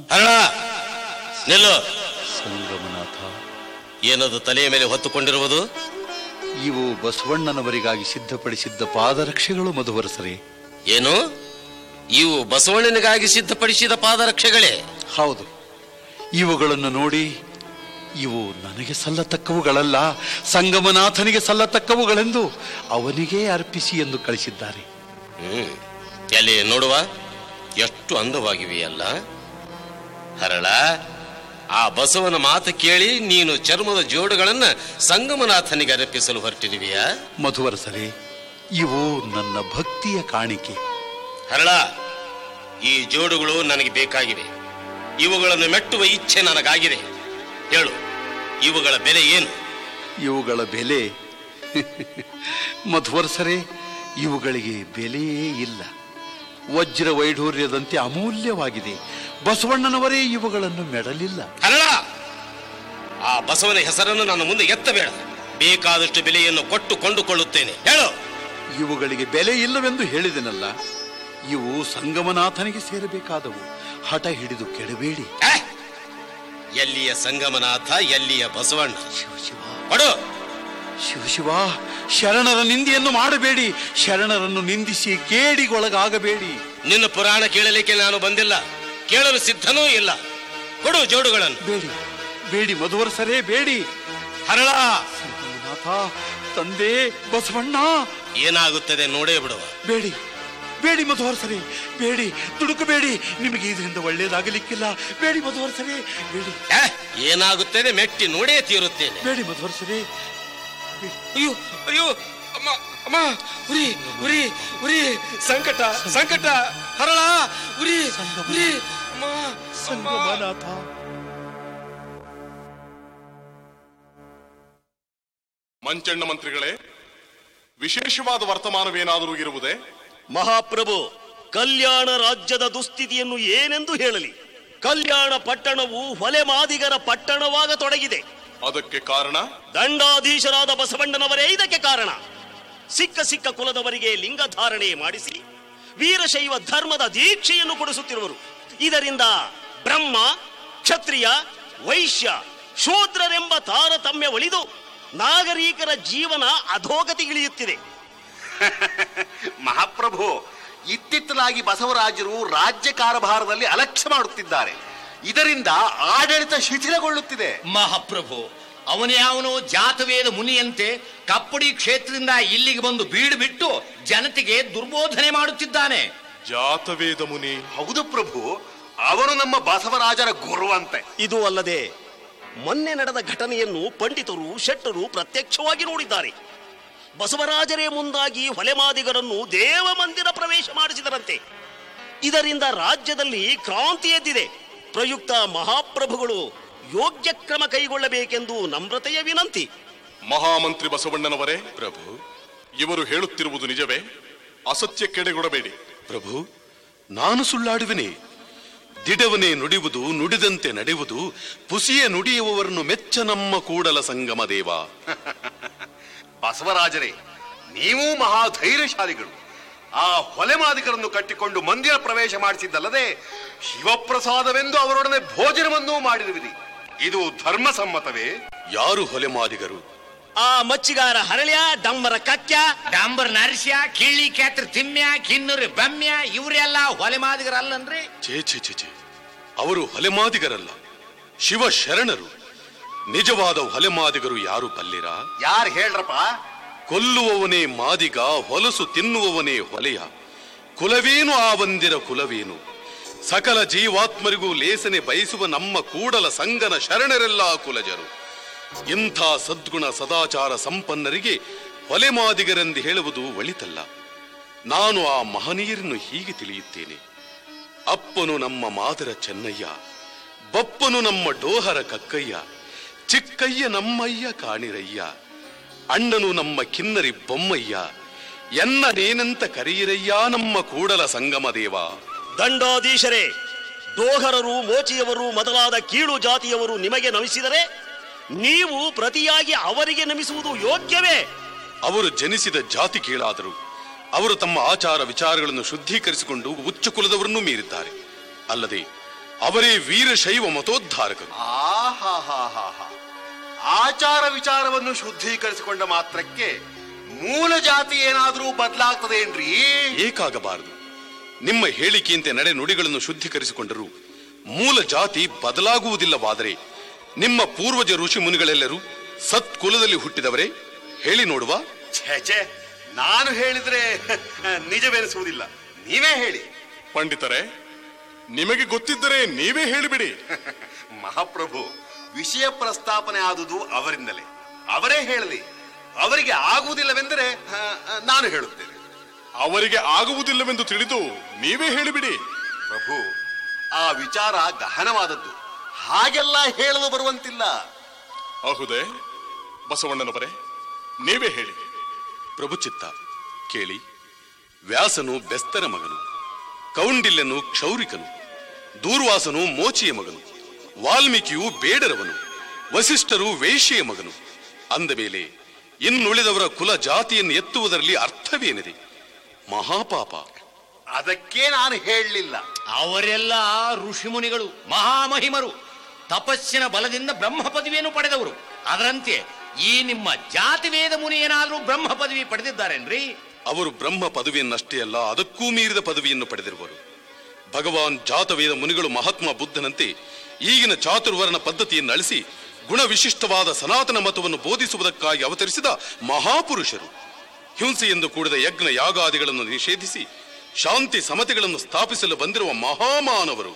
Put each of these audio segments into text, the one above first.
ಹರಳ ನಿಲ್ಲು ಸಂಗಮನಾಥ ಏನದು ತಲೆಯ ಮೇಲೆ ಹೊತ್ತುಕೊಂಡಿರುವುದು ಇವು ಬಸವಣ್ಣನವರಿಗಾಗಿ ಸಿದ್ಧಪಡಿಸಿದ್ದ ಪಾದರಕ್ಷೆಗಳು ಮಧುವರಸರೇ ಏನು ಇವು ಬಸವಣ್ಣನಿಗಾಗಿ ಸಿದ್ಧಪಡಿಸಿದ ಪಾದರಕ್ಷೆಗಳೇ ಹೌದು ಇವುಗಳನ್ನು ನೋಡಿ ಇವು ನನಗೆ ಸಲ್ಲತಕ್ಕವುಗಳಲ್ಲ ಸಂಗಮನಾಥನಿಗೆ ಸಲ್ಲತಕ್ಕವುಗಳೆಂದು ಅವನಿಗೇ ಅರ್ಪಿಸಿ ಎಂದು ಕಳಿಸಿದ್ದಾರೆ ಹ್ಮ್ ಎಲ್ಲಿ ನೋಡುವ ಎಷ್ಟು ಅಂದವಾಗಿವೆಯಲ್ಲ ಹರಳ ಆ ಬಸವನ ಮಾತು ಕೇಳಿ ನೀನು ಚರ್ಮದ ಜೋಡುಗಳನ್ನ ಸಂಗಮನಾಥನಿಗೆ ಅರ್ಪಿಸಲು ಹೊರಟಿರುವೆಯಾ ಮಧುವರಸರೇ ಇವು ನನ್ನ ಭಕ್ತಿಯ ಕಾಣಿಕೆ ಹರಳ ಈ ಜೋಡುಗಳು ನನಗೆ ಬೇಕಾಗಿವೆ ಇವುಗಳನ್ನು ಮೆಟ್ಟುವ ಇಚ್ಛೆ ನನಗಾಗಿದೆ ಹೇಳು ಇವುಗಳ ಬೆಲೆ ಏನು ಇವುಗಳ ಬೆಲೆ ಮಧುವರಸರೇ ಇವುಗಳಿಗೆ ಬೆಲೆಯೇ ಇಲ್ಲ ವಜ್ರ ವೈಢೂರ್ಯದಂತೆ ಅಮೂಲ್ಯವಾಗಿದೆ ಬಸವಣ್ಣನವರೇ ಇವುಗಳನ್ನು ಮೆಡಲಿಲ್ಲ ಹರಳ ಆ ಬಸವನ ಹೆಸರನ್ನು ನನ್ನ ಮುಂದೆ ಎತ್ತಬೇಡ ಬೇಕಾದಷ್ಟು ಬೆಲೆಯನ್ನು ಕೊಟ್ಟು ಕೊಂಡುಕೊಳ್ಳುತ್ತೇನೆ ಹೇಳು ಇವುಗಳಿಗೆ ಬೆಲೆ ಇಲ್ಲವೆಂದು ಹೇಳಿದೆನಲ್ಲ ಇವು ಸಂಗಮನಾಥನಿಗೆ ಸೇರಬೇಕಾದವು ಹಠ ಹಿಡಿದು ಕೆಡಬೇಡಿ ಏ? ಎಲ್ಲಿಯ ಸಂಗಮನಾಥ ಎಲ್ಲಿಯ ಬಸವಣ್ಣ ಶಿವ ಶಿವ ಕೊಡು ಶಿವ ಶಿವ ಶರಣರ ನಿಂದೆಯನ್ನು ಮಾಡಬೇಡಿ ಶರಣರನ್ನು ನಿಂದಿಸಿ ಕೇಡಿಗೊಳಗಾಗಬೇಡಿ ನಿನ್ನ ಪುರಾಣ ಕೇಳಲಿಕ್ಕೆ ನಾನು ಬಂದಿಲ್ಲ ಕೇಳಲು ಸಿದ್ಧನೂ ಇಲ್ಲ ಕೊಡು ಜೋಡುಗಳನ್ನು ಬೇಡಿ ಬೇಡಿ ಮಧುವರಸರೇ ಬೇಡಿ ಹರಳ ಸಂಗಮನಾಥ ತಂದೆ ಬಸವಣ್ಣ ಏನಾಗುತ್ತದೆ ನೋಡೇ ಬಿಡುವ ಬೇಡಿ ಬೇಡಿ ಮಧುವರಸರೇ ಬೇಡಿ ದುಡುಕಬೇಡಿ ನಿಮಗೆ ಇದರಿಂದ ಒಳ್ಳೆಯದಾಗಲಿಕ್ಕಿಲ್ಲ ಬೇಡಿ ಮಧುವರಸರೇ ಬೇಡಿ ಏ? ಏನಾಗುತ್ತದೆ ಮೆಟ್ಟಿ ನೋಡೇ ತೀರುತ್ತೇನೆ ಬೇಡಿ ಮಧುವರಸರೇ ಅಯ್ಯೋ ಅಯ್ಯೋ ಅಮ್ಮ ಅಮ್ಮ ಉರಿ ಉರಿ ಉರಿ ಸಂಕಟ ಸಂಕಟ ಹರಳ ಉರಿ ಉರಿ ಅಮ್ಮ ಸಂಗಮನಾಥ ಮಂಚಣ್ಣ ಮಂತ್ರಿಗಳೇ ವಿಶೇಷವಾದ ವರ್ತಮಾನವೇನಾದರೂ ಇರುವುದೇ ಮಹಾಪ್ರಭು ಕಲ್ಯಾಣ ರಾಜ್ಯದ ದುಸ್ಥಿತಿಯನ್ನು ಏನೆಂದು ಹೇಳಲಿ ಕಲ್ಯಾಣ ಪಟ್ಟಣವು ಹೊಲೆ ಮಾದಿಗರ ಪಟ್ಟಣವಾಗ ತೊಡಗಿದೆ ಅದಕ್ಕೆ ಕಾರಣ ದಂಡಾಧೀಶರಾದ ಬಸವಣ್ಣನವರೇ ಇದಕ್ಕೆ ಕಾರಣ ಸಿಕ್ಕ ಸಿಕ್ಕ ಕುಲದವರಿಗೆ ಲಿಂಗಧಾರಣೆ ಮಾಡಿಸಿ ವೀರಶೈವ ಧರ್ಮದ ದೀಕ್ಷೆಯನ್ನು ಕೊಡಿಸುತ್ತಿರುವರು ಇದರಿಂದ ಬ್ರಹ್ಮ ಕ್ಷತ್ರಿಯ ವೈಶ್ಯ ಶೂದ್ರರೆಂಬ ತಾರತಮ್ಯ ಒಳಿದು ನಾಗರಿಕರ ಜೀವನ ಅಧೋಗತಿಗಿಳಿಯುತ್ತಿದೆ ಮಹಾಪ್ರಭು ಇತ್ತಿತ್ತಲಾಗಿ ಬಸವರಾಜರು ರಾಜ್ಯ ಕಾರಭಾರದಲ್ಲಿ ಅಲಕ್ಷ್ಯ ಮಾಡುತ್ತಿದ್ದಾರೆ ಇದರಿಂದ ಆಡಳಿತ ಶಿಥಿಲಗೊಳ್ಳುತ್ತಿದೆ ಮಹಾಪ್ರಭು ಅವನೇ ಅವನು ಜಾತವೇದ ಮುನಿಯಂತೆ ಕಪ್ಪಡಿ ಕ್ಷೇತ್ರದಿಂದ ಇಲ್ಲಿಗೆ ಬಂದು ಬೀಡು ಬಿಟ್ಟು ಜನತೆಗೆ ದುರ್ಬೋಧನೆ ಮಾಡುತ್ತಿದ್ದಾನೆ ಜಾತವೇದ ಮುನಿ ಹೌದು ಪ್ರಭು ಅವನು ನಮ್ಮ ಬಸವರಾಜರ ಗುರುವಂತೆ ಇದು ಅಲ್ಲದೆ ಮೊನ್ನೆ ನಡೆದ ಘಟನೆಯನ್ನು ಪಂಡಿತರು ಶೆಟ್ಟರು ಪ್ರತ್ಯಕ್ಷವಾಗಿ ನೋಡಿದ್ದಾರೆ ಬಸವರಾಜರೇ ಮುಂದಾಗಿ ಹೊಲೆಮಾದಿಗರನ್ನು ದೇವ ಮಂದಿರ ಪ್ರವೇಶ ಮಾಡಿಸಿದರಂತೆ ಇದರಿಂದ ರಾಜ್ಯದಲ್ಲಿ ಕ್ರಾಂತಿ ಎದ್ದಿದೆ ಪ್ರಯುಕ್ತ ಮಹಾಪ್ರಭುಗಳು ಯೋಗ್ಯ ಕ್ರಮ ಕೈಗೊಳ್ಳಬೇಕೆಂದು ನಮ್ರತೆಯ ವಿನಂತಿ ಮಹಾಮಂತ್ರಿ ಬಸವಣ್ಣನವರೇ ಪ್ರಭು ಇವರು ಹೇಳುತ್ತಿರುವುದು ನಿಜವೇ ಅಸತ್ಯಕ್ಕೆಡೆಗೊಡಬೇಡಿ ಪ್ರಭು ನಾನು ಸುಳ್ಳಾಡುವೆನೆ ದಿಡವನೇ ನುಡಿಯುವುದು ನುಡಿದಂತೆ ನಡೆಯುವುದು ಪುಸಿಯ ನುಡಿಯುವವರನ್ನು ಮೆಚ್ಚ ನಮ್ಮ ಕೂಡಲ ಸಂಗಮ ದೇವ ಬಸವರಾಜರೇ ನೀವು ಮಹಾ ಧೈರ್ಯಶಾಲಿಗಳು ಆ ಹೊಲೆಮಾದಿಗರನ್ನು ಕಟ್ಟಿಕೊಂಡು ಮಂದಿರ ಪ್ರವೇಶ ಮಾಡಿಸಿದ್ದಲ್ಲದೆ ಶಿವಪ್ರಸಾದವೆಂದು ಅವರೊಡನೆ ಭೋಜನವನ್ನೂ ಮಾಡಿರುವಿರಿ ಇದು ಧರ್ಮಸಮ್ಮತವೇ ಯಾರು ಹೊಲೆ ಮಾದಿಗರು ಆ ಮಚ್ಚಿಗಾರ ಹರಳ್ಯ ಡಂಬರ ಕಕ್ಯ ಡಾಂಬರ್ ನರಸ್ಯ ಕಿಳ್ಳಿ ಕ್ಯಾತ್ರ ತಿಮ್ಯ ಕಿನ್ನೂರು ಬಮ್ಯ ಇವರೆಲ್ಲ ಹೊಲೆ ಮಾದಿಗರಲ್ಲನ್ರಿ ಛೇ ಛೇ ಛೇ ಛೇ ಅವರು ಹೊಲೆ ಮಾದಿಗರಲ್ಲ ಶಿವ ಶರಣರು ನಿಜವಾದ ಹೊಲೆ ಮಾದಿಗರು ಯಾರು ಬಲ್ಲಿರಾ ಯಾರು ಹೇಳ್ರಪ್ಪ ಕೊಲ್ಲುವವನೇ ಮಾದಿಗ ಹೊಲಸು ತಿನ್ನುವವನೇ ಹೊಲೆಯ ಕುಲವೇನು ಆ ಬಂದಿರ ಕುಲವೇನು ಸಕಲ ಜೀವಾತ್ಮರಿಗೂ ಲೇಸನೆ ಬಯಸುವ ನಮ್ಮ ಕೂಡಲ ಸಂಗನ ಶರಣರೆಲ್ಲ ಕುಲಜರು ಇಂಥ ಸದ್ಗುಣ ಸದಾಚಾರ ಸಂಪನ್ನರಿಗೆ ಹೊಲೆ ಮಾದಿಗರೆಂದು ಹೇಳುವುದು ಒಳಿತಲ್ಲ ನಾನು ಆ ಮಹನೀಯರನ್ನು ಹೀಗೆ ತಿಳಿಯುತ್ತೇನೆ ಅಪ್ಪನು ನಮ್ಮ ಮಾದರ ಚೆನ್ನಯ್ಯ ಬಪ್ಪನು ನಮ್ಮ ಡೋಹರ ಕಕ್ಕಯ್ಯ ಚಿಕ್ಕಯ್ಯ ನಮ್ಮಯ್ಯ ಕಾಣಿರಯ್ಯ ಅಣ್ಣನು ನಮ್ಮ ಕಿನ್ನರಿ ಬೊಮ್ಮಯ್ಯ ಎನ್ನನೇನಂತ ಕರೆಯಿರಯ್ಯ ನಮ್ಮ ಕೂಡಲ ಸಂಗಮ ದೇವ ದಂಡಾಧೀಶರೇ ದೋಹರರು ಮೋಚಿಯವರು ಮೊದಲಾದ ಕೀಳು ಜಾತಿಯವರು ನಿಮಗೆ ನಮಿಸಿದರೆ ನೀವು ಪ್ರತಿಯಾಗಿ ಅವರಿಗೆ ನಮಿಸುವುದು ಯೋಗ್ಯವೇ ಅವರು ಜನಿಸಿದ ಜಾತಿ ಕೀಳಾದರು ಅವರು ತಮ್ಮ ಆಚಾರ ವಿಚಾರಗಳನ್ನು ಶುದ್ಧೀಕರಿಸಿಕೊಂಡು ಉಚ್ಚ ಕುಲದವರನ್ನು ಮೀರಿದ್ದಾರೆ ಅಲ್ಲದೆ ಅವರೇ ವೀರಶೈವ ಮತೋದ್ಧಾರಕರು ಆಹಾಹಾಹಾಹಾ. ಆಚಾರ ವಿಚಾರವನ್ನು ಶುದ್ಧೀಕರಿಸಿಕೊಂಡ ಮಾತ್ರಕ್ಕೆ ಮೂಲ ಜಾತಿ ಏನಾದ್ರೂ ಬದಲಾಗ್ತದೇನ್ರಿ ಏಕಾಗಬಾರದು ನಿಮ್ಮ ಹೇಳಿಕೆಯಂತೆ ನಡೆ ನುಡಿಗಳನ್ನು ಶುದ್ಧೀಕರಿಸಿಕೊಂಡರೂ ಮೂಲ ಜಾತಿ ಬದಲಾಗುವುದಿಲ್ಲವಾದರೆ ನಿಮ್ಮ ಪೂರ್ವಜ ಋಷಿ ಮುನಿಗಳೆಲ್ಲರೂ ಸತ್ಕುಲದಲ್ಲಿ ಹುಟ್ಟಿದವರೇ ಹೇಳಿ ನೋಡುವ ಛೇ ಛೇ ನಾನು ಹೇಳಿದ್ರೆ ನಿಜವೆನಿಸುವುದಿಲ್ಲ ನೀವೇ ಹೇಳಿ ಪಂಡಿತರೇ ನಿಮಗೆ ಗೊತ್ತಿದ್ದರೆ ನೀವೇ ಹೇಳಿಬಿಡಿ ಮಹಾಪ್ರಭು ವಿಷಯ ಪ್ರಸ್ತಾಪನೆ ಆದುದು ಅವರಿಂದಲೇ ಅವರೇ ಹೇಳಲಿ ಅವರಿಗೆ ಆಗುವುದಿಲ್ಲವೆಂದರೆ ಆ, ಆ, ನಾನು ಹೇಳುತ್ತೇನೆ ಅವರಿಗೆ ಆಗುವುದಿಲ್ಲವೆಂದು ತಿಳಿದು ನೀವೇ ಹೇಳಿಬಿಡಿ ಪ್ರಭು ಆ ವಿಚಾರ ಗಹನವಾದದ್ದು ಹಾಗೆಲ್ಲ ಹೇಳಲು ಬರುವಂತಿಲ್ಲ ಅಹುದೇ ಬಸವಣ್ಣನವರೇ ನೀವೇ ಹೇಳಿ ಪ್ರಭುಚಿತ್ತ ಕೇಳಿ ವ್ಯಾಸನು ಬೆಸ್ತರ ಮಗನು ಕೌಂಡಿಲ್ಯನು ಕ್ಷೌರಿಕನು ದೂರ್ವಾಸನು ಮೋಚಿಯ ಮಗನು ವಾಲ್ಮೀಕಿಯು ಬೇಡರವನು ವಸಿಷ್ಠರು ವೇಶ್ಯೆಯ ಮಗನು ಅಂದ ಮೇಲೆ ಇನ್ನುಳಿದವರ ಕುಲ ಜಾತಿಯನ್ನು ಎತ್ತುವುದರಲ್ಲಿ ಅರ್ಥವೇನಿದೆ ಮಹಾಪಾಪ ಅದಕ್ಕೆ ನಾನು ಹೇಳಲಿಲ್ಲ ಅವರೆಲ್ಲ ಋಷಿಮುನಿಗಳು ಮಹಾಮಹಿಮರು ತಪಸ್ಸಿನ ಬಲದಿಂದ ಬ್ರಹ್ಮ ಪದವಿಯನ್ನು ಪಡೆದವರು ಅದರಂತೆ ಈ ನಿಮ್ಮ ಜಾತಿವೇದ ಮುನಿ ಏನಾದ್ರೂ ಬ್ರಹ್ಮ ಪದವಿ ಪಡೆದಿದ್ದಾರೇನ್ರಿ ಅವರು ಬ್ರಹ್ಮ ಪದವಿಯನ್ನಷ್ಟೇ ಅಲ್ಲ ಅದಕ್ಕೂ ಮೀರಿದ ಪದವಿಯನ್ನು ಪಡೆದಿರುವರು ಭಗವಾನ್ ಜಾತವೇದ ಮುನಿಗಳು ಮಹಾತ್ಮ ಬುದ್ಧನಂತೆ ಈಗಿನ ಚಾತುರ್ವರ್ಣ ಪದ್ಧತಿಯನ್ನು ಅಳಿಸಿ ಗುಣವಿಶಿಷ್ಟವಾದ ಸನಾತನ ಮತವನ್ನು ಬೋಧಿಸುವುದಕ್ಕಾಗಿ ಅವತರಿಸಿದ ಮಹಾಪುರುಷರು ಹಿಂಸೆಯಿಂದ ಕೂಡಿದ ಯಜ್ಞ ಯಾಗಾದಿಗಳನ್ನು ನಿಷೇಧಿಸಿ ಶಾಂತಿ ಸಮತೆಗಳನ್ನು ಸ್ಥಾಪಿಸಲು ಬಂದಿರುವ ಮಹಾಮಾನವರು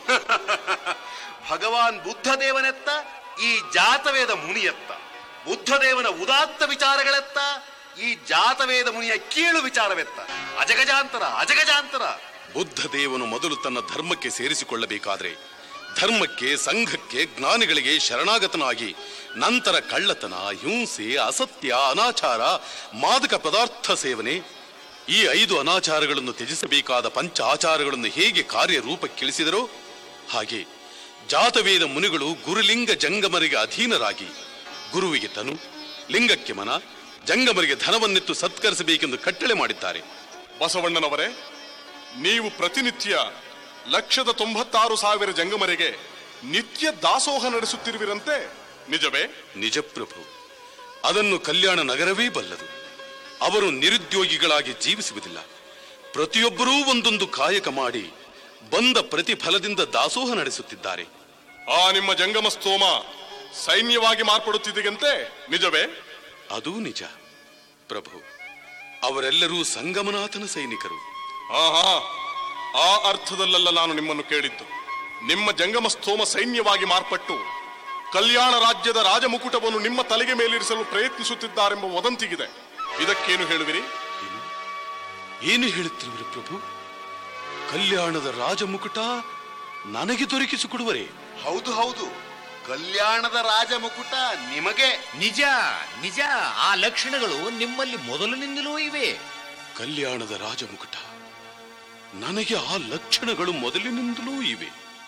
ಭಗವಾನ್ ಬುದ್ಧದೇವನೆತ್ತ ಈ ಜಾತವೇದ ಮುನಿಯತ್ತ ಬುದ್ಧದೇವನ ಉದಾತ್ತ ವಿಚಾರಗಳೆತ್ತ ಈ ಜಾತವೇದ ಮುನಿಯ ಕೀಳು ವಿಚಾರವೆತ್ತ ಅಜಗಜಾಂತರ ಅಜಗಜಾಂತರ ಬುದ್ಧ ದೇವನು ಮೊದಲು ತನ್ನ ಧರ್ಮಕ್ಕೆ ಸೇರಿಸಿಕೊಳ್ಳಬೇಕಾದ್ರೆ ಧರ್ಮಕ್ಕೆ ಸಂಘಕ್ಕೆ ಜ್ಞಾನಿಗಳಿಗೆ ಶರಣಾಗತನಾಗಿ ನಂತರ ಕಳ್ಳತನ ಹಿಂಸೆ ಅಸತ್ಯ ಅನಾಚಾರ ಮಾದಕ ಪದಾರ್ಥ ಸೇವನೆ ಈ ಐದು ಅನಾಚಾರಗಳನ್ನು ತ್ಯಜಿಸಬೇಕಾದ ಪಂಚ ಆಚಾರಗಳನ್ನು ಹೇಗೆ ಕಾರ್ಯರೂಪಕ್ಕಿಳಿಸಿದರೋ ಹಾಗೆ ಜಾತವೇದ ಮುನಿಗಳು ಗುರುಲಿಂಗ ಜಂಗಮರಿಗೆ ಅಧೀನರಾಗಿ ಗುರುವಿಗೆ ತನು ಲಿಂಗಕ್ಕೆ ಮನ ಜಂಗಮರಿಗೆ ಧನವನ್ನೆತ್ತು ಸತ್ಕರಿಸಬೇಕೆಂದು ಕಟ್ಟಳೆ ಮಾಡಿದ್ದಾರೆ ಬಸವಣ್ಣನವರೇ ನೀವು ಪ್ರತಿನಿತ್ಯ ಲಕ್ಷದ ತೊಂಬತ್ತಾರು ಸಾವಿರ ಜಂಗಮರಿಗೆ ನಿತ್ಯ ದಾಸೋಹ ನಡೆಸುತ್ತಿರುವಿರಂತೆ ನಿಜವೇ ನಿಜಪ್ರಭು ಅದನ್ನು ಕಲ್ಯಾಣ ನಗರವೇ ಬಲ್ಲದು ಅವರು ನಿರುದ್ಯೋಗಿಗಳಾಗಿ ಜೀವಿಸುವುದಿಲ್ಲ ಪ್ರತಿಯೊಬ್ಬರೂ ಒಂದೊಂದು ಕಾಯಕ ಮಾಡಿ ಬಂದ ಪ್ರತಿಫಲದಿಂದ ದಾಸೋಹ ನಡೆಸುತ್ತಿದ್ದಾರೆ ಆ ನಿಮ್ಮ ಜಂಗಮ ಸ್ತೋಮ ಸೈನ್ಯವಾಗಿ ಮಾರ್ಪಡುತ್ತಿದೆಯಂತೆ ನಿಜವೇ ಅದೂ ನಿಜ ಪ್ರಭು ಅವರೆಲ್ಲರೂ ಸಂಗಮನಾಥನ ಸೈನಿಕರು ಆಹಾ ಆ ಅರ್ಥದಲ್ಲೆಲ್ಲ ನಾನು ನಿಮ್ಮನ್ನು ಕೇಳಿದ್ದು ನಿಮ್ಮ ಜಂಗಮ ಸ್ತೋಮ ಸೈನ್ಯವಾಗಿ ಮಾರ್ಪಟ್ಟು ಕಲ್ಯಾಣ ರಾಜ್ಯದ ರಾಜಮುಕುಟವನ್ನು ನಿಮ್ಮ ತಲೆಗೆ ಮೇಲಿರಿಸಲು ಪ್ರಯತ್ನಿಸುತ್ತಿದ್ದಾರೆಂಬ ವದಂತಿಗಿದೆ ಇದಕ್ಕೇನು ಹೇಳುವಿರಿ ಏನು ಹೇಳುತ್ತಿರುವಿರಿ ಪ್ರಭು ಕಲ್ಯಾಣದ ರಾಜಮುಕುಟ ನನಗೆ ದೊರಕಿಸಿಕೊಡುವರೇ ಹೌದು ಹೌದು ಕಲ್ಯಾಣದ ರಾಜ ಮುಕುಟ ನಿಮಗೆ ನಿಜ ನಿಜ ಆ ಲಕ್ಷಣಗಳು ನಿಮ್ಮಲ್ಲಿ ಮೊದಲಿನಿಂದಲೂ ಇವೆ ಕಲ್ಯಾಣದ ರಾಜಮುಕುಟ ನನಗೆ ಆ ಲಕ್ಷಣಗಳು ಮೊದಲಿನಿಂದಲೂ ಇವೆ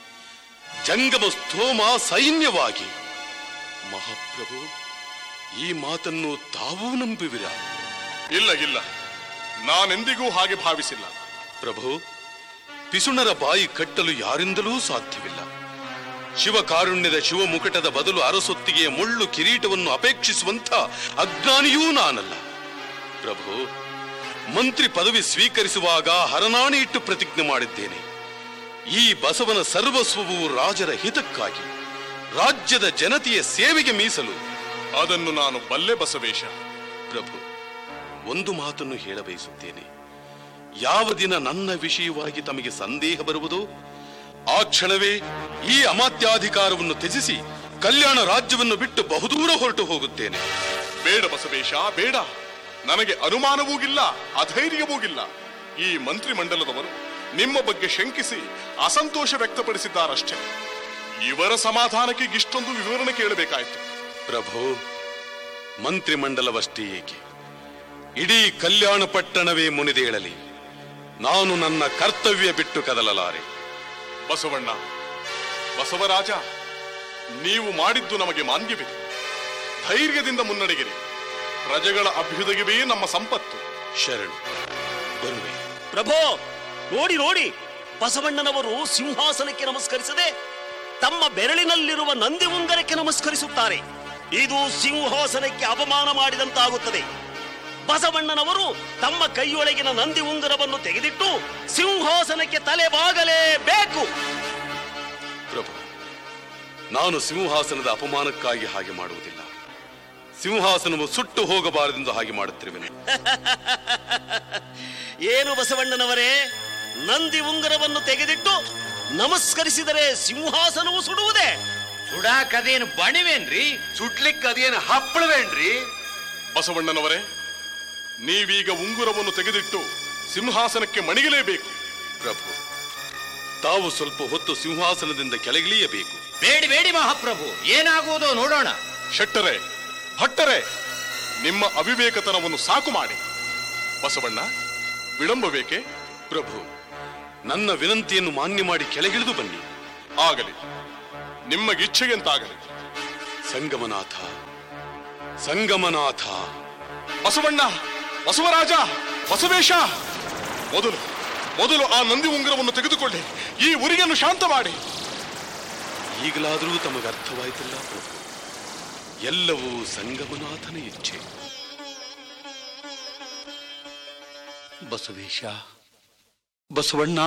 ಜಂಗಮ ಸ್ತೋಮ ಸೈನ್ಯವಾಗಿ ಮಹಾಪ್ರಭು ಈ ಮಾತನ್ನು ತಾವೂ ನಂಬುವಿರಾ ಇಲ್ಲ ಇಲ್ಲ ನಾನೆಂದಿಗೂ ಹಾಗೆ ಭಾವಿಸಿಲ್ಲ ಪ್ರಭು ಪಿಸುಣರ ಬಾಯಿ ಕಟ್ಟಲು ಯಾರಿಂದಲೂ ಸಾಧ್ಯವಿಲ್ಲ ಶಿವಕಾರುಣ್ಯದ ಶಿವಮುಕಟದ ಬದಲು ಅರಸೊತ್ತಿಗೆಯ ಮುಳ್ಳು ಕಿರೀಟವನ್ನು ಅಪೇಕ್ಷಿಸುವಂತ ಅಜ್ಞಾನಿಯೂ ನಾನಲ್ಲ ಪ್ರಭು ಮಂತ್ರಿ ಪದವಿ ಸ್ವೀಕರಿಸುವಾಗ ಹರನಾಣಿ ಇಟ್ಟು ಪ್ರತಿಜ್ಞೆ ಮಾಡಿದ್ದೇನೆ ಈ ಬಸವನ ಸರ್ವಸ್ವವು ರಾಜರ ಹಿತಕ್ಕಾಗಿ ರಾಜ್ಯದ ಜನತೆಯ ಸೇವೆಗೆ ಮೀಸಲು ಅದನ್ನು ನಾನು ಬಲ್ಲೆ ಬಸವೇಶ ಪ್ರಭು ಒಂದು ಮಾತನ್ನು ಹೇಳಬಯಸುತ್ತೇನೆ ಯಾವ ದಿನ ನನ್ನ ವಿಷಯವಾಗಿ ತಮಗೆ ಸಂದೇಹ ಬರುವುದೋ ಆ ಕ್ಷಣವೇ ಈ ಅಮಾತ್ಯಾಧಿಕಾರವನ್ನು ತ್ಯಜಿಸಿ ಕಲ್ಯಾಣ ರಾಜ್ಯವನ್ನು ಬಿಟ್ಟು ಬಹುದೂರ ಹೊರಟು ಹೋಗುತ್ತೇನೆ ಬೇಡ ಬಸವೇಶ ಬೇಡ ನನಗೆ ಅನುಮಾನವೂಗಿಲ್ಲ ಅಧೈರ್ಯವೂಗಿಲ್ಲ ಈ ಮಂತ್ರಿಮಂಡಲದವರು ನಿಮ್ಮ ಬಗ್ಗೆ ಶಂಕಿಸಿ ಅಸಂತೋಷ ವ್ಯಕ್ತಪಡಿಸಿದ್ದಾರಷ್ಟೇ ಇವರ ಸಮಾಧಾನಕ್ಕೆ ಇಷ್ಟೊಂದು ವಿವರಣೆ ಕೇಳಬೇಕಾಯ್ತು ಪ್ರಭು ಮಂತ್ರಿಮಂಡಲವಷ್ಟೇ ಏಕೆ ಇಡೀ ಕಲ್ಯಾಣ ಪಟ್ಟಣವೇ ಮುನಿದೇಳಲಿ ನಾನು ನನ್ನ ಕರ್ತವ್ಯ ಬಿಟ್ಟು ಕದಲಲಾರೆ ಬಸವಣ್ಣ ಬಸವರಾಜ ನೀವು ಮಾಡಿದ್ದು ನಮಗೆ ಮಾನ್ಯವಿದೆ ಧೈರ್ಯದಿಂದ ಮುನ್ನಡೆಗಿರಿ ಪ್ರಜೆಗಳ ಅಭ್ಯುದಯವೇ ನಮ್ಮ ಸಂಪತ್ತು ಶರಣು ಬರುವೆ ಪ್ರಭೋ ನೋಡಿ ನೋಡಿ ಬಸವಣ್ಣನವರು ಸಿಂಹಾಸನಕ್ಕೆ ನಮಸ್ಕರಿಸದೆ ತಮ್ಮ ಬೆರಳಿನಲ್ಲಿರುವ ನಂದಿ ಉಂಗರಕ್ಕೆ ನಮಸ್ಕರಿಸುತ್ತಾರೆ ಇದು ಸಿಂಹಾಸನಕ್ಕೆ ಅಪಮಾನ ಮಾಡಿದಂತಾಗುತ್ತದೆ ಬಸವಣ್ಣನವರು ತಮ್ಮ ಕೈಯೊಳಗಿನ ನಂದಿ ಉಂಗರವನ್ನು ತೆಗೆದಿಟ್ಟು ಸಿಂಹಾಸನಕ್ಕೆ ತಲೆ ಬಾಗಲೇಬೇಕು ಪ್ರಭು ನಾನು ಸಿಂಹಾಸನದ ಅಪಮಾನಕ್ಕಾಗಿ ಹಾಗೆ ಮಾಡುವುದಿಲ್ಲ ಸಿಂಹಾಸನವು ಸುಟ್ಟು ಹೋಗಬಾರದೆಂದು ಹಾಗೆ ಮಾಡುತ್ತಿರುವೆನು ಏನು ಬಸವಣ್ಣನವರೇ ನಂದಿ ಉಂಗರವನ್ನು ತೆಗೆದಿಟ್ಟು ನಮಸ್ಕರಿಸಿದರೆ ಸಿಂಹಾಸನವು ಸುಡುವುದೇ ಸುಡಾಕದೇನು ಬಣಿವೇನ್ರಿ ಸುಡ್ಲಿಕ್ಕೆ ಅದೇನು ಹಪ್ಪಳವೇನ್ರಿ ಬಸವಣ್ಣನವರೇ ನೀವೀಗ ಉಂಗುರವನ್ನು ತೆಗೆದಿಟ್ಟು ಸಿಂಹಾಸನಕ್ಕೆ ಮಣಿಗಲೇಬೇಕು ಪ್ರಭು ತಾವು ಸ್ವಲ್ಪ ಹೊತ್ತು ಸಿಂಹಾಸನದಿಂದ ಕೆಳಗಿಳಿಯಬೇಕು ಬೇಡಿ ಬೇಡಿ ಮಹಾಪ್ರಭು ಏನಾಗುವುದೋ ನೋಡೋಣ ಶೆಟ್ಟರೆ ಭಟ್ಟರೆ ನಿಮ್ಮ ಅವಿವೇಕತನವನ್ನು ಸಾಕು ಮಾಡಿ ಬಸವಣ್ಣ ವಿಳಂಬ ಬೇಕೆ ಪ್ರಭು ನನ್ನ ವಿನಂತಿಯನ್ನು ಮಾನ್ಯ ಮಾಡಿ ಕೆಳಗಿಳಿದು ಬನ್ನಿ ಆಗಲಿ ನಿಮ್ಮಗಿಚ್ಛೆಗೆಂತಾಗಲಿ ಸಂಗಮನಾಥ ಸಂಗಮನಾಥ ಬಸವಣ್ಣ ಬಸವರಾಜ ಬಸವೇಶ ಮೊದಲು ಮೊದಲು ಆ ನಂದಿ ಉಂಗುರವನ್ನು ತೆಗೆದುಕೊಳ್ಳಿ ಈ ಉರಿಯನ್ನು ಶಾಂತ ಮಾಡಿ ಈಗಲಾದರೂ ತಮಗೆ ಅರ್ಥವಾಯಿತಿಲ್ಲ ಪ್ರಭು ಎಲ್ಲವೂ ಸಂಗಮನಾಥನ ಇಚ್ಛೆ ಬಸವೇಶ ಬಸವಣ್ಣ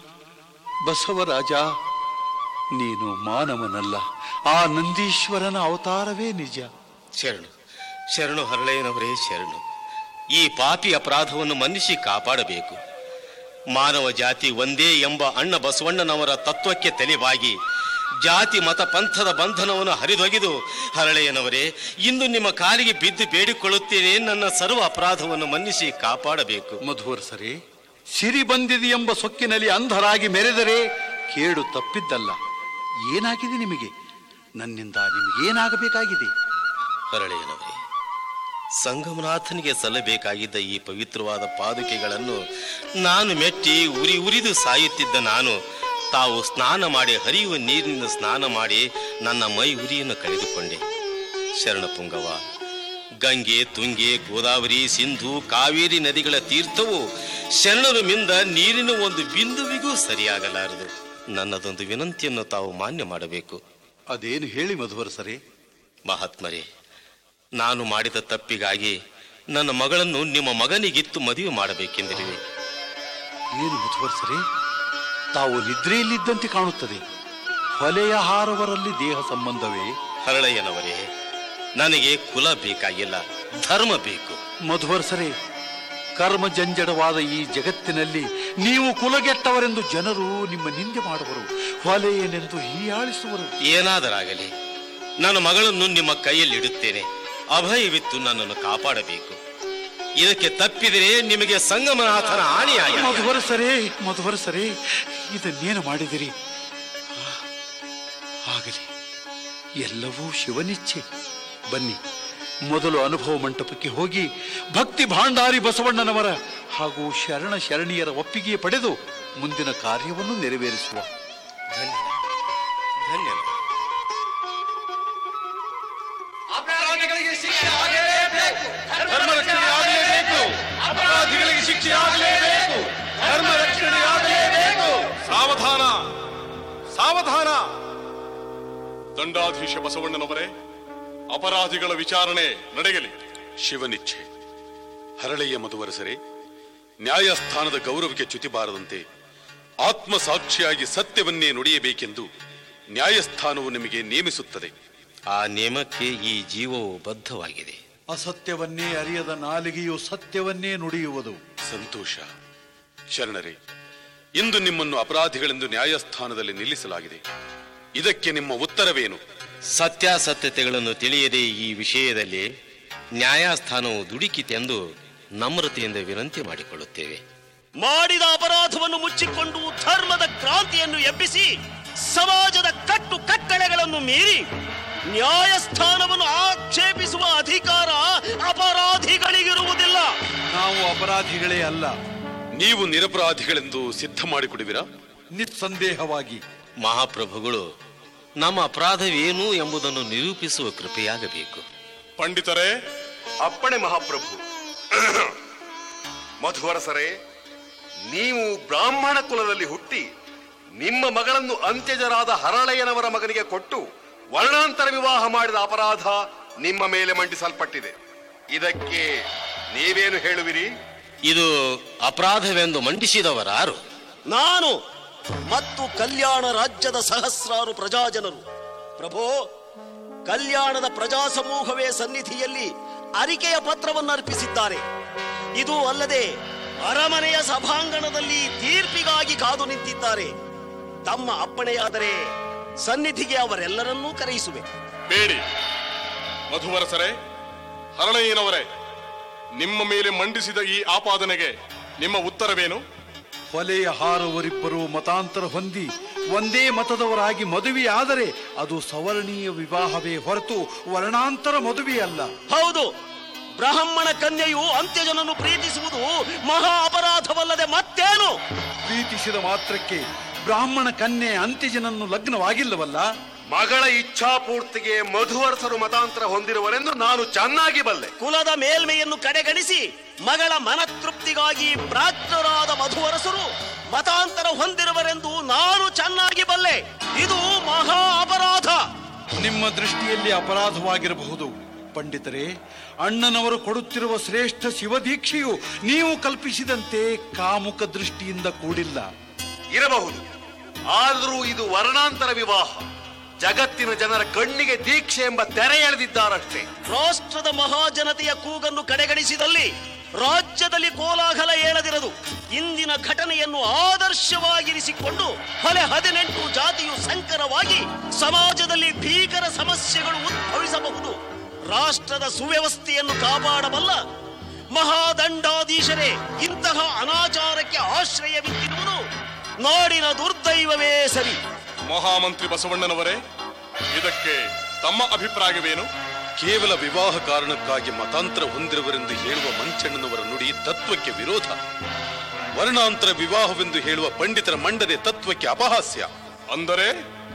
ಬಸವರಾಜ ನೀನು ಮಾನವನಲ್ಲ ಆ ನಂದೀಶ್ವರನ ಅವತಾರವೇ ನಿಜ ಶರಣು ಶರಣು ಹರಳೆಯನವರೇ ಶರಣು ಈ ಪಾಪಿ ಅಪರಾಧವನ್ನು ಮನ್ನಿಸಿ ಕಾಪಾಡಬೇಕು ಮಾನವ ಜಾತಿ ಒಂದೇ ಎಂಬ ಅಣ್ಣ ಬಸವಣ್ಣನವರ ತತ್ವಕ್ಕೆ ತಲೆಬಾಗಿ ಜಾತಿ ಮತ ಪಂಥದ ಬಂಧನವನ್ನು ಹರಿದೊಗೆದು ಹರಳೆಯನವರೇ ಇಂದು ನಿಮ್ಮ ಕಾಲಿಗೆ ಬಿದ್ದು ಬೇಡಿಕೊಳ್ಳುತ್ತೇನೆ ನನ್ನ ಸರ್ವ ಅಪರಾಧವನ್ನು ಮನ್ನಿಸಿ ಕಾಪಾಡಬೇಕು ಮಧುವರ್ಸರೇ ಸಿರಿ ಬಂದಿದೆ ಎಂಬ ಸೊಕ್ಕಿನಲ್ಲಿ ಅಂಧರಾಗಿ ಮೆರೆದರೆ ಕೇಡು ತಪ್ಪಿದ್ದಲ್ಲ ಏನಾಗಿದೆ ನಿಮಗೆ ನನ್ನಿಂದ ನಿಮಗೇನಾಗಬೇಕಾಗಿದೆ ಹರಳೆಯನವರೇ ಸಂಗಮನಾಥನಿಗೆ ಸಲ್ಲಬೇಕಾಗಿದ್ದ ಈ ಪವಿತ್ರವಾದ ಪಾದುಕೆಗಳನ್ನು ನಾನು ಮೆಟ್ಟಿ ಉರಿ ಉರಿದು ಸಾಯುತ್ತಿದ್ದ ನಾನು ತಾವು ಸ್ನಾನ ಮಾಡಿ ಹರಿಯುವ ನೀರಿನಿಂದ ಸ್ನಾನ ಮಾಡಿ ನನ್ನ ಮೈ ಉರಿಯನ್ನು ಕಳೆದುಕೊಂಡೆ ಶರಣ ಪುಂಗವ ಗಂಗೆ ತುಂಗೆ ಗೋದಾವರಿ ಸಿಂಧು ಕಾವೇರಿ ನದಿಗಳ ತೀರ್ಥವು ಶರಣರು ಮಿಂದ ನೀರಿನ ಒಂದು ಬಿಂದುವಿಗೂ ಸರಿಯಾಗಲಾರದು ನನ್ನದೊಂದು ವಿನಂತಿಯನ್ನು ತಾವು ಮಾನ್ಯ ಮಾಡಬೇಕು ಅದೇನು ಹೇಳಿ ಮಧುವರ್ಸರೇ ಮಹಾತ್ಮರೇ ನಾನು ಮಾಡಿದ ತಪ್ಪಿಗಾಗಿ ನನ್ನ ಮಗಳನ್ನು ನಿಮ್ಮ ಮಗನಿಗಿತ್ತು ಮದುವೆ ಮಾಡಬೇಕೆಂದಿರುವೆ ಏನು ಮಧುವರ್ಸರೇ ತಾವು ನಿದ್ರೆಯಲ್ಲಿದ್ದಂತೆ ಕಾಣುತ್ತದೆ ಹೊಲೆಯ ಹಾರವರಲ್ಲಿ ದೇಹ ಸಂಬಂಧವೇ ಹರಳಯ್ಯನವರೇ ನನಗೆ ಕುಲ ಬೇಕಾಗಿಲ್ಲ ಧರ್ಮ ಬೇಕು ಮಧುವರ್ಸರೇ ಕರ್ಮ ಜಂಜಡವಾದ ಈ ಜಗತ್ತಿನಲ್ಲಿ ನೀವು ಕುಲಗೆಟ್ಟವರೆಂದು ಜನರು ನಿಮ್ಮ ನಿಂದೆ ಮಾಡುವರು ಹೊಲೆಯನೆಂದು ಹೀಯಾಳಿಸುವರು ಏನಾದರಾಗಲಿ ನನ್ನ ಮಗಳನ್ನು ನಿಮ್ಮ ಕೈಯಲ್ಲಿ ಇಡುತ್ತೇನೆ ಅಭಯವಿತ್ತು ನನ್ನನ್ನು ಕಾಪಾಡಬೇಕು ಇದಕ್ಕೆ ತಪ್ಪಿದರೆ ನಿಮಗೆ ಸಂಗಮನಾಥನ ಆಣೆಯಾಗಿ ಮಧುವರಸರೇ ಮಧುವರಸರೇ ಇದನ್ನೇನು ಮಾಡಿದಿರಿ ಆ, ಆಗಲಿ ಎಲ್ಲವೂ ಶಿವನಿಚ್ಛೆ ಬನ್ನಿ ಮೊದಲು ಅನುಭವ ಮಂಟಪಕ್ಕೆ ಹೋಗಿ ಭಕ್ತಿ ಭಾಂಡಾರಿ ಬಸವಣ್ಣನವರ ಹಾಗೂ ಶರಣ ಶರಣಿಯರ ಒಪ್ಪಿಗೆ ಪಡೆದು ಮುಂದಿನ ಕಾರ್ಯವನ್ನು ನೆರವೇರಿಸುವ ಧನ್ಯ ಧನ್ಯನ ಧರ್ಮ ರಕ್ಷಣೆ ಆಗಲೇಬೇಕು ಅಪರಾಧಿಗಳಿಗೆ ಶಿಕ್ಷೆ ಆಗಲೇಬೇಕು ಧರ್ಮ ರಕ್ಷಣೆ ಆಗಲೇಬೇಕು ಸಾವಧಾನ ಸಾವಧಾನ ದಂಡಾಧೀಶ ಬಸವಣ್ಣನವರೇ ಅಪರಾಧಿಗಳ ವಿಚಾರಣೆ ನಡೆಯಲಿ ಶಿವನಿಚ್ಛೆ ಹರಳೆಯ ಮಧುವರಸರೇ ನ್ಯಾಯಸ್ಥಾನದ ಗೌರವಕ್ಕೆ ಚ್ಯುತಿ ಬಾರದಂತೆ ಆತ್ಮಸಾಕ್ಷಿಯಾಗಿ ಸತ್ಯವನ್ನೇ ನುಡಿಯಬೇಕೆಂದು ನ್ಯಾಯಸ್ಥಾನವು ನಿಮಗೆ ನೇಮಿಸುತ್ತದೆ ಆ ನೇಮಕ್ಕೆ ಈ ಜೀವವು ಬದ್ಧವಾಗಿದೆ ಅಸತ್ಯವನ್ನೇ ಅರಿಯದ ನಾಲಿಗೆಯು ಸತ್ಯವನ್ನೇ ನುಡಿಯುವುದು ಸಂತೋಷ ಶರಣರೇ ಇಂದು ನಿಮ್ಮನ್ನು ಅಪರಾಧಿಗಳೆಂದು ನ್ಯಾಯಸ್ಥಾನದಲ್ಲಿ ನಿಲ್ಲಿಸಲಾಗಿದೆ ಇದಕ್ಕೆ ನಿಮ್ಮ ಉತ್ತರವೇನು ಸತ್ಯಾಸತ್ಯತೆಗಳನ್ನು ತಿಳಿಯದೆ ಈ ವಿಷಯದಲ್ಲಿ ನ್ಯಾಯಸ್ಥಾನವು ದುಡುಕಿತೆಂದು ನಮ್ರತೆಯಿಂದ ವಿನಂತಿ ಮಾಡಿಕೊಳ್ಳುತ್ತೇವೆ ಮಾಡಿದ ಅಪರಾಧವನ್ನು ಮುಚ್ಚಿಕೊಂಡು ಧರ್ಮದ ಕ್ರಾಂತಿಯನ್ನು ಎಬ್ಬಿಸಿ ಸಮಾಜದ ಕಟ್ಟು ಕಟ್ಟಳೆಗಳನ್ನು ಮೀರಿ ನ್ಯಾಯಸ್ಥಾನವನ್ನು ಆಕ್ಷೇಪಿಸುವ ಅಧಿಕಾರ ಅಪರಾಧಿಗಳಿಗಿರುವುದಿಲ್ಲ ನಾವು ಅಪರಾಧಿಗಳೇ ಅಲ್ಲ ನೀವು ನಿರಪರಾಧಿಗಳೆಂದು ಸಿದ್ಧ ಮಾಡಿಕೊಡುವಿರಾ ನಿಸ್ಸಂದೇಹವಾಗಿ ಮಹಾಪ್ರಭುಗಳು ನಮ್ಮ ಅಪರಾಧವೇನು ಎಂಬುದನ್ನು ನಿರೂಪಿಸುವ ಕೃಪೆಯಾಗಬೇಕು ಪಂಡಿತರೇ ಅಪ್ಪಣೆ ಮಹಾಪ್ರಭು ಮಧುವರಸರೇ ನೀವು ಬ್ರಾಹ್ಮಣ ಕುಲದಲ್ಲಿ ಹುಟ್ಟಿ ನಿಮ್ಮ ಮಗಳನ್ನು ಅಂತ್ಯಜರಾದ ಹರಳೆಯನವರ ಮಗನಿಗೆ ಕೊಟ್ಟು ವರ್ಣಾಂತರ ವಿವಾಹ ಮಾಡಿದ ಅಪರಾಧ ನಿಮ್ಮ ಮೇಲೆ ಮಂಡಿಸಲ್ಪಟ್ಟಿದೆ ಇದಕ್ಕೆ ನೀವೇನು ಹೇಳುವಿರಿ ಇದು ಅಪರಾಧವೆಂದು ಮಂಡಿಸಿದವರಾರು ನಾನು ಮತ್ತು ಕಲ್ಯಾಣ ರಾಜ್ಯದ ಸಹಸ್ರಾರು ಪ್ರಜಾಜನರು ಪ್ರಭೋ ಕಲ್ಯಾಣದ ಪ್ರಜಾ ಸಮೂಹವೇ ಸನ್ನಿಧಿಯಲ್ಲಿ ಅರಿಕೆಯ ಪತ್ರವನ್ನು ಅರ್ಪಿಸಿದ್ದಾರೆ ಇದು ಅಲ್ಲದೆ ಅರಮನೆಯ ಸಭಾಂಗಣದಲ್ಲಿ ತೀರ್ಪಿಗಾಗಿ ಕಾದು ನಿಂತಿದ್ದಾರೆ ತಮ್ಮ ಅಪ್ಪಣೆಯಾದರೆ ಸನ್ನಿಧಿಗೆ ಅವರೆಲ್ಲರನ್ನೂ ಕರೆಯಿಸುವೆ ಬೇಡಿ ಮಧುವರಸರೇ ಹರಳಯ್ಯನವರೇ ನಿಮ್ಮ ಮೇಲೆ ಮಂಡಿಸಿದ ಈ ಆಪಾದನೆಗೆ ನಿಮ್ಮ ಉತ್ತರವೇನು ಹೊಲೆಯ ಹಾರುವರಿಬ್ಬರು ಮತಾಂತರ ಹೊಂದಿ ಒಂದೇ ಮತದವರಾಗಿ ಮದುವೆಯಾದರೆ ಅದು ಸವರ್ಣೀಯ ವಿವಾಹವೇ ಹೊರತು ವರ್ಣಾಂತರ ಮದುವೆಯಲ್ಲ ಹೌದು ಬ್ರಾಹ್ಮಣ ಕನ್ಯೆಯು ಅಂತ್ಯಜನನ್ನು ಪ್ರೀತಿಸುವುದು ಮಹಾ ಅಪರಾಧವಲ್ಲದೆ ಮತ್ತೇನು ಪ್ರೀತಿಸಿದ ಮಾತ್ರಕ್ಕೆ ಬ್ರಾಹ್ಮಣ ಕನ್ಯೆ ಅಂತ್ಯಜನನ್ನು ಲಗ್ನವಾಗಿಲ್ಲವಲ್ಲ ಮಗಳ ಇಚ್ಛಾಪೂರ್ತಿಗೆ ಮಧುವರಸರು ಮತಾಂತರ ಹೊಂದಿರುವರೆಂದು ನಾನು ಚೆನ್ನಾಗಿ ಬಲ್ಲೆ ಕುಲದ ಮೇಲ್ಮೆಯನ್ನು ಕಡೆಗಣಿಸಿ ಮಗಳ ಮನತೃಪ್ತಿಗಾಗಿ ಪ್ರಾಜ್ಞರಾದ ಮಧುವರಸರು ಮತಾಂತರ ಹೊಂದಿರುವರೆಂದು ನಾನು ಚೆನ್ನಾಗಿ ಬಲ್ಲೆ ಇದು ಮಹಾ ಅಪರಾಧ ನಿಮ್ಮ ದೃಷ್ಟಿಯಲ್ಲಿ ಅಪರಾಧವಾಗಿರಬಹುದು ಪಂಡಿತರೇ ಅಣ್ಣನವರು ಕೊಡುತ್ತಿರುವ ಶ್ರೇಷ್ಠ ಶಿವದೀಕ್ಷೆಯು ನೀವು ಕಲ್ಪಿಸಿದಂತೆ ಕಾಮುಕ ದೃಷ್ಟಿಯಿಂದ ಕೂಡಿಲ್ಲ ಇರಬಹುದು ಆದರೂ ಇದು ವರ್ಣಾಂತರ ವಿವಾಹ ಜಗತ್ತಿನ ಜನರ ಕಣ್ಣಿಗೆ ದೀಕ್ಷೆ ಎಂಬ ತೆರೆ ಎಳೆದಿದ್ದಾರಷ್ಟೇ ರಾಷ್ಟ್ರದ ಮಹಾಜನತೆಯ ಕೂಗನ್ನು ಕಡೆಗಣಿಸಿದಲ್ಲಿ ರಾಜ್ಯದಲ್ಲಿ ಕೋಲಾಹಲ ಏಳದಿರದು ಇಂದಿನ ಘಟನೆಯನ್ನು ಆದರ್ಶವಾಗಿರಿಸಿಕೊಂಡು ಹೊಲೆ ಹದಿನೆಂಟು ಜಾತಿಯು ಸಂಕರವಾಗಿ ಸಮಾಜದಲ್ಲಿ ಭೀಕರ ಸಮಸ್ಯೆಗಳು ಉದ್ಭವಿಸಬಹುದು ರಾಷ್ಟ್ರದ ಸುವ್ಯವಸ್ಥೆಯನ್ನು ಕಾಪಾಡಬಲ್ಲ ಮಹಾದಂಡಾಧೀಶರೇ ಇಂತಹ ಅನಾಚಾರಕ್ಕೆ ಆಶ್ರಯವಿತ್ತಿರುವುದು ನಾಡಿನ ದುರ್ದೈವವೇ ಸರಿ ಮಹಾಮಂತ್ರಿ ಬಸವಣ್ಣನವರೇ ಇದಕ್ಕೆ ತಮ್ಮ ಅಭಿಪ್ರಾಯವೇನು ಕೇವಲ ವಿವಾಹ ಕಾರಣಕ್ಕಾಗಿ ಮತಾಂತರ ಹೊಂದಿರುವರೆಂದು ಹೇಳುವ ಮಂಚಣ್ಣನವರ ನುಡಿ ತತ್ವಕ್ಕೆ ವಿರೋಧ ವರ್ಣಾಂತರ ವಿವಾಹವೆಂದು ಹೇಳುವ ಪಂಡಿತರ ಮಂಡನೆ ತತ್ವಕ್ಕೆ ಅಪಹಾಸ್ಯ ಅಂದರೆ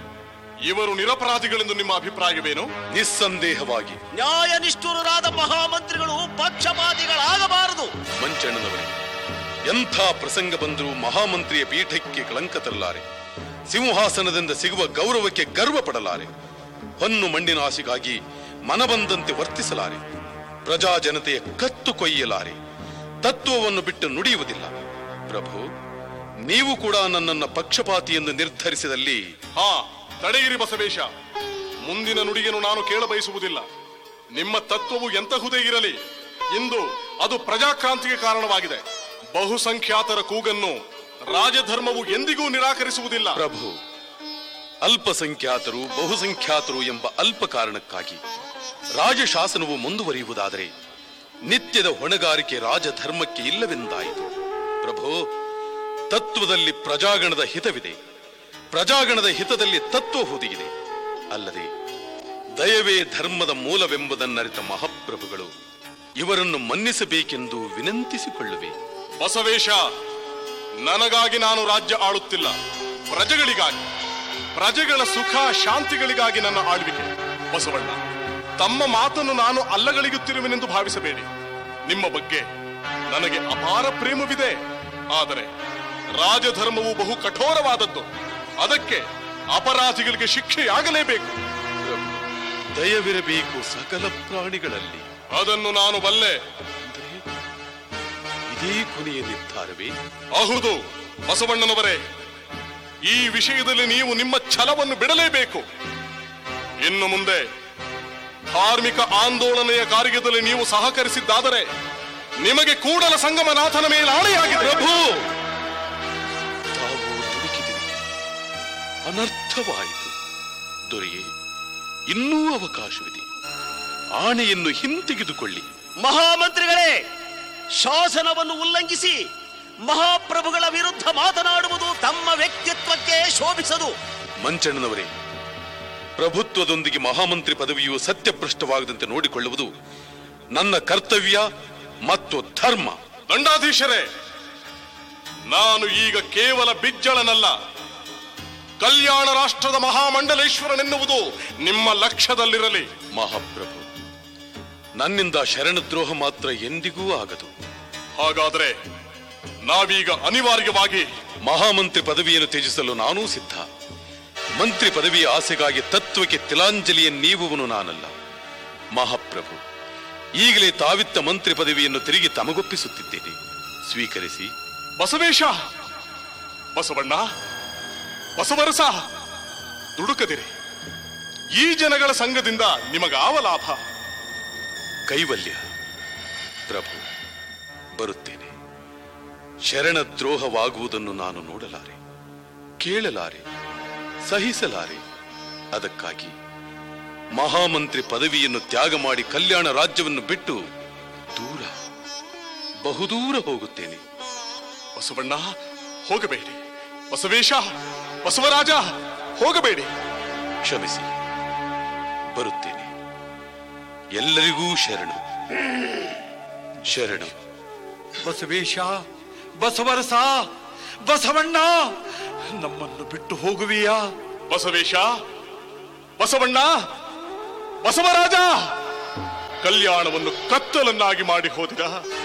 ಇವರು ನಿರಪರಾಧಿಗಳೆಂದು ನಿಮ್ಮ ಅಭಿಪ್ರಾಯವೇನು ನಿಸ್ಸಂದೇಹವಾಗಿ ನ್ಯಾಯ ನಿಷ್ಠುರರಾದ ಮಹಾಮಂತ್ರಿಗಳು ಪಕ್ಷಪಾತಿಗಳಾಗಬಾರದು ಮಂಚಣ್ಣನವರೇ ಎಂಥ ಪ್ರಸಂಗ ಬಂದರೂ ಮಹಾಮಂತ್ರಿಯ ಪೀಠಕ್ಕೆ ಕಳಂಕ ತರಲಾರೆ ಸಿಂಹಾಸನದಿಂದ ಸಿಗುವ ಗೌರವಕ್ಕೆ ಗರ್ವ ಪಡಲಾರೆ ಹೊನ್ನು ಮಣ್ಣಿನ ಆಸೆಗಾಗಿ ಮನಬಂದಂತೆ ವರ್ತಿಸಲಾರೆ ಪ್ರಜಾ ಜನತೆಯ ಕತ್ತು ಕೊಯ್ಯಲಾರೆ ತತ್ವವನ್ನು ಬಿಟ್ಟು ನುಡಿಯುವುದಿಲ್ಲ ಪ್ರಭು ನೀವು ಕೂಡ ನನ್ನನ್ನ ಪಕ್ಷಪಾತಿ ಎಂದು ನಿರ್ಧರಿಸಿದಲ್ಲಿ ಹಾ ತಡೆಯಿರಿ ಬಸವೇಶ ಮುಂದಿನ ನುಡಿಯನ್ನು ನಾನು ಕೇಳಬಯಸುವುದಿಲ್ಲ ನಿಮ್ಮ ತತ್ವವು ಎಂತಹುದೇ ಇರಲಿ ಇಂದು ಅದು ಪ್ರಜಾಕ್ರಾಂತಿಗೆ ಕಾರಣವಾಗಿದೆ ಬಹುಸಂಖ್ಯಾತರ ಕೂಗನ್ನು ರಾಜಧರ್ಮವು ಎಂದಿಗೂ ನಿರಾಕರಿಸುವುದಿಲ್ಲ ಪ್ರಭು ಅಲ್ಪಸಂಖ್ಯಾತರು ಬಹುಸಂಖ್ಯಾತರು ಎಂಬ ಅಲ್ಪ ಕಾರಣಕ್ಕಾಗಿ ರಾಜಶಾಸನವು ಮುಂದುವರಿಯುವುದಾದರೆ ನಿತ್ಯದ ಹೊಣೆಗಾರಿಕೆ ರಾಜಧರ್ಮಕ್ಕೆ ಇಲ್ಲವೆಂದಾಯಿತು ಪ್ರಭು ತತ್ವದಲ್ಲಿ ಪ್ರಜಾಗಣದ ಹಿತವಿದೆ ಪ್ರಜಾಗಣದ ಹಿತದಲ್ಲಿ ತತ್ವ ಹುದುಗಿದೆ ಅಲ್ಲದೆ ದಯವೇ ಧರ್ಮದ ಮೂಲವೆಂಬುದನ್ನರಿತ ಮಹಾಪ್ರಭುಗಳು ಇವರನ್ನು ಮನ್ನಿಸಬೇಕೆಂದು ವಿನಂತಿಸಿಕೊಳ್ಳುವೆ ಬಸವೇಶ ನನಗಾಗಿ ನಾನು ರಾಜ್ಯ ಆಳುತ್ತಿಲ್ಲ ಪ್ರಜೆಗಳಿಗಾಗಿ ಪ್ರಜೆಗಳ ಸುಖ ಶಾಂತಿಗಳಿಗಾಗಿ ನನ್ನ ಆಳ್ವಿಕೆ ಬಸವಣ್ಣ ತಮ್ಮ ಮಾತನ್ನು ನಾನು ಅಲ್ಲಗಳಿಗುತ್ತಿರುವೆನೆಂದು ಭಾವಿಸಬೇಡಿ ನಿಮ್ಮ ಬಗ್ಗೆ ನನಗೆ ಅಪಾರ ಪ್ರೇಮವಿದೆ ಆದರೆ ರಾಜಧರ್ಮವು ಬಹು ಕಠೋರವಾದದ್ದು ಅದಕ್ಕೆ ಅಪರಾಧಿಗಳಿಗೆ ಶಿಕ್ಷೆಯಾಗಲೇಬೇಕು ಪ್ರಭು ದಯವಿರಬೇಕು ಸಕಲ ಪ್ರಾಣಿಗಳಲ್ಲಿ ಅದನ್ನು ನಾನು ಬಲ್ಲೆ ಇದೇ ಕೊನೆಯ ನಿರ್ಧಾರವೇ ಹೌದು ಬಸವಣ್ಣನವರೇ ಈ ವಿಷಯದಲ್ಲಿ ನೀವು ನಿಮ್ಮ ಛಲವನ್ನು ಬಿಡಲೇಬೇಕು ಇನ್ನು ಮುಂದೆ ಧಾರ್ಮಿಕ ಆಂದೋಲನೆಯ ಕಾರ್ಯದಲ್ಲಿ ನೀವು ಸಹಕರಿಸಿದ್ದಾದರೆ ನಿಮಗೆ ಕೂಡಲ ಸಂಗಮನಾಥನ ಮೇಲೆ ಆಣೆಯಾಗಿದೆ ಪ್ರಭು ತಾವು ದುಡುಕಿದಿರಿ ಅನರ್ಥವಾಯಿತು ದೊರೆಯೇ ಇನ್ನೂ ಅವಕಾಶವಿದೆ ಆಣೆಯನ್ನು ಹಿಂತೆಗೆದುಕೊಳ್ಳಿ ಮಹಾಮಂತ್ರಿಗಳೇ ಶಾಸನವನ್ನು ಉಲ್ಲಂಘಿಸಿ ಮಹಾಪ್ರಭುಗಳ ವಿರುದ್ಧ ಮಾತನಾಡುವುದು ತಮ್ಮ ವ್ಯಕ್ತಿತ್ವಕ್ಕೆ ಶೋಭಿಸದು ಮಂಚಣ್ಣನವರೇ ಪ್ರಭುತ್ವದೊಂದಿಗೆ ಮಹಾಮಂತ್ರಿ ಪದವಿಯು ಸತ್ಯಭ್ರಷ್ಟವಾಗದಂತೆ ನೋಡಿಕೊಳ್ಳುವುದು ನನ್ನ ಕರ್ತವ್ಯ ಮತ್ತು ಧರ್ಮ ದಂಡಾಧೀಶರೇ ನಾನು ಈಗ ಕೇವಲ ಬಿಜ್ಜಳನಲ್ಲ ಕಲ್ಯಾಣ ರಾಷ್ಟ್ರದ ಮಹಾಮಂಡಲೇಶ್ವರನೆನ್ನುವುದು ನಿಮ್ಮ ಲಕ್ಷ್ಯದಲ್ಲಿರಲಿ ಮಹಾಪ್ರಭು ನನ್ನಿಂದ ಶರಣದ್ರೋಹ ಮಾತ್ರ ಎಂದಿಗೂ ಆಗದು ಹಾಗಾದ್ರೆ ನಾವೀಗ ಅನಿವಾರ್ಯವಾಗಿ ಮಹಾಮಂತ್ರಿ ಪದವಿಯನ್ನು ತ್ಯಜಿಸಲು ನಾನೂ ಸಿದ್ಧ ಮಂತ್ರಿ ಪದವಿಯ ಆಸೆಗಾಗಿ ತತ್ವಕ್ಕೆ ತಿಲಾಂಜಲಿಯನ್ನೀವುವನು ನಾನಲ್ಲ ಮಹಾಪ್ರಭು ಈಗಲೇ ತಾವಿತ್ತ ಮಂತ್ರಿ ಪದವಿಯನ್ನು ತಿರುಗಿ ತಮಗೊಪ್ಪಿಸುತ್ತಿದ್ದೇನೆ ಸ್ವೀಕರಿಸಿ ಬಸವೇಶ ಬಸವಣ್ಣ ಬಸವರಸ ದುಡುಕದಿರಿ ಈ ಜನಗಳ ಸಂಘದಿಂದ ನಿಮಗಾವ ಲಾಭ ಕೈವಲ್ಯ ಪ್ರಭು ಬರುತ್ತೇನೆ ಶರಣ ದ್ರೋಹವಾಗುವುದನ್ನು ನಾನು ನೋಡಲಾರೆ ಕೇಳಲಾರೆ ಸಹಿಸಲಾರೆ ಅದಕ್ಕಾಗಿ ಮಹಾಮಂತ್ರಿ ಪದವಿಯನ್ನು ತ್ಯಾಗ ಮಾಡಿ ಕಲ್ಯಾಣ ರಾಜ್ಯವನ್ನು ಬಿಟ್ಟು ದೂರ ಬಹುದೂರ ಹೋಗುತ್ತೇನೆ ಬಸವಣ್ಣ ಹೋಗಬೇಡಿ ಬಸವೇಶ ಬಸವರಾಜ ಹೋಗಬೇಡಿ ಕ್ಷಮಿಸಿ ಬರುತ್ತೇನೆ ಎಲ್ಲರಿಗೂ ಶರಣು ಶರಣು ಬಸವೇಶ ಬಸವರಸ ಬಸವಣ್ಣ ನಮ್ಮನ್ನು ಬಿಟ್ಟು ಹೋಗುವಿಯಾ ಬಸವೇಶ ಬಸವಣ್ಣ ಬಸವರಾಜ ಕಲ್ಯಾಣವನ್ನು ಕತ್ತಲನ್ನಾಗಿ ಮಾಡಿ ಹೋದಿರ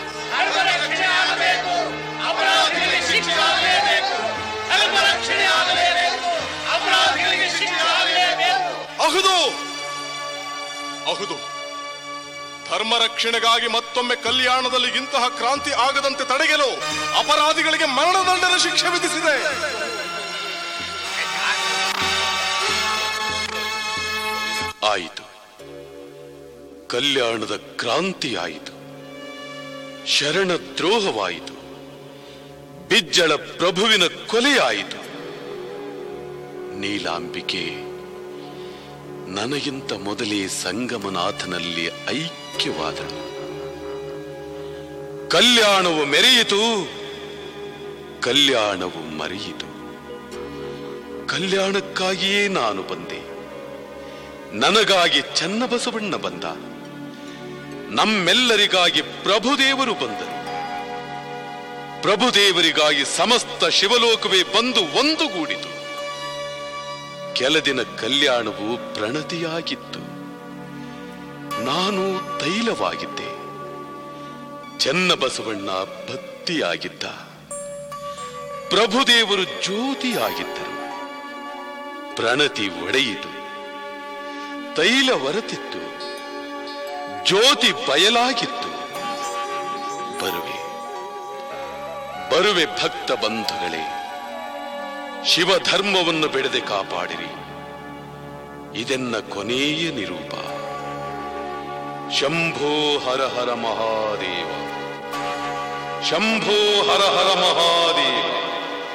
ಅಹುದು ಅಹುದು ಧರ್ಮ ರಕ್ಷಣೆಗಾಗಿ ಮತ್ತೊಮ್ಮೆ ಕಲ್ಯಾಣದಲ್ಲಿ ಇಂತಹ ಕ್ರಾಂತಿ ಆಗದಂತೆ ತಡೆಯಲು ಅಪರಾಧಿಗಳಿಗೆ ಮರಣದಂಡನ ಶಿಕ್ಷೆ ವಿಧಿಸಿದೆ ಆಯಿತು ಕಲ್ಯಾಣದ ಕ್ರಾಂತಿ ಆಯಿತು ಶರಣ ದ್ರೋಹವಾಯಿತು ಬಿಜ್ಜಳ ಪ್ರಭುವಿನ ಕೊಲೆಯಾಯಿತು ನೀಲಾಂಬಿಕೆ ನನಗಿಂತ ಮೊದಲೇ ಸಂಗಮನಾಥನಲ್ಲಿ ಐಕ್ಯವಾದಳು ಕಲ್ಯಾಣವು ಮೆರೆಯಿತು ಕಲ್ಯಾಣವು ಮರೆಯಿತು ಕಲ್ಯಾಣಕ್ಕಾಗಿಯೇ ನಾನು ಬಂದೆ ನನಗಾಗಿ ಚನ್ನಬಸವಣ್ಣ ಬಂದ ನಮ್ಮೆಲ್ಲರಿಗಾಗಿ ಪ್ರಭುದೇವರು ಬಂದರು ಪ್ರಭುದೇವರಿಗಾಗಿ ಸಮಸ್ತ ಶಿವಲೋಕವೇ ಬಂದು ಒಂದುಗೂಡಿತು ಕೆಲದಿನ ಕಲ್ಯಾಣವು ಪ್ರಣತಿಯಾಗಿತ್ತು ನಾನು ತೈಲವಾಗಿದ್ದೆ ಚನ್ನಬಸವಣ್ಣ ಬತ್ತಿಯಾಗಿದ್ದ ಪ್ರಭುದೇವರು ಜ್ಯೋತಿಯಾಗಿದ್ದರು ಪ್ರಣತಿ ಒಡೆಯಿತು ತೈಲ ಹೊರತಿತ್ತು ಜ್ಯೋತಿ ಬಯಲಾಗಿತ್ತು ಬರುವೆ ಬರುವೆ ಭಕ್ತ ಬಂಧುಗಳೇ ಶಿವಧರ್ಮವನ್ನು ಬೆಳೆದೆ ಕಾಪಾಡಿರಿ ಇದೆನ್ನ ಕೊನೆಯ ನಿರೂಪ ಶಂಭೋ ಹರ ಹರ ಮಹಾದೇವ ಶಂಭೋ ಹರ ಹರ ಮಹಾದೇವ